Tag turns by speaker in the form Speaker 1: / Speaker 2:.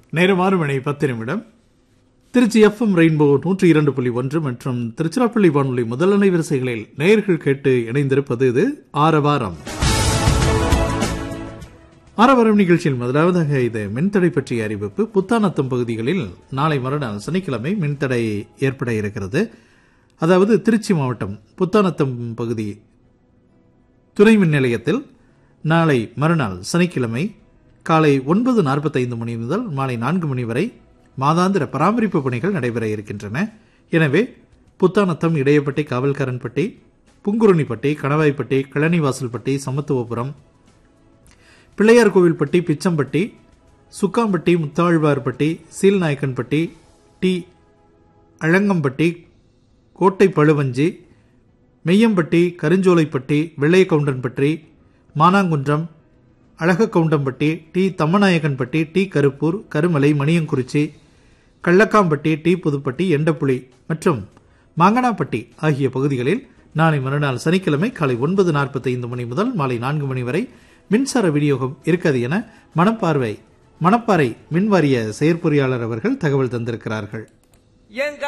Speaker 1: நேரம் ஆறு மணி பத்து நிமிடம் திருச்சி எஃப்எம் ரெயின்போ நூற்றி இரண்டு புள்ளி ஒன்று மற்றும் திருச்சிராப்பள்ளி வானொலி முதலலை வரிசைகளில் நேயர்கள் கேட்டு இணைந்திருப்பது இது ஆரவாரம் ஆரவாரம் நிகழ்ச்சியில் முதலாவதாக இது மின்தடை பற்றிய அறிவிப்பு புத்தானத்தம் பகுதிகளில் நாளை மறுநாள் சனிக்கிழமை மின்தடை ஏற்பட இருக்கிறது அதாவது திருச்சி மாவட்டம் புத்தானத்தம் பகுதி துணை மின் நிலையத்தில் நாளை மறுநாள் சனிக்கிழமை காலை ஒன்பது நாற்பத்தைந்து மணி முதல் மாலை நான்கு மணி வரை மாதாந்திர பராமரிப்பு பணிகள் நடைபெற இருக்கின்றன எனவே Puthanatham Idayapatti Kavalkaranpatti Pungurunipatti Kanavaipatti Kilanivasalpatti Samathuvapuram Pillaiyar Kovilpatti Pichampatti Sukkampatti Muthalvarpatti Seelnayakkanpatti T Alangampatti Kottai Paluvanji Meyyampatti Karuncholaipatti Vellaiyakkavundanpatti Manangunram Alagakkavundampatti T Thammanayakkanpatti T Karuppur Karumalai Maniyankurichi Kallakkampatti T Pudupatti Endapuli மற்றும் மாங்கனாப்பட்டி ஆகிய பகுதிகளில் நாளை மறுநாள் சனிக்கிழமை காலை ஒன்பது நாற்பத்தைந்து மணி முதல் மாலை நான்கு மணி வரை மின்சார விநியோகம் இருக்காது என மணப்பார்வை மணப்பாறை மின்வாரிய செயற்பொறியாளர் அவர்கள் தகவல் தந்திருக்கிறார்கள்
Speaker 2: எங்க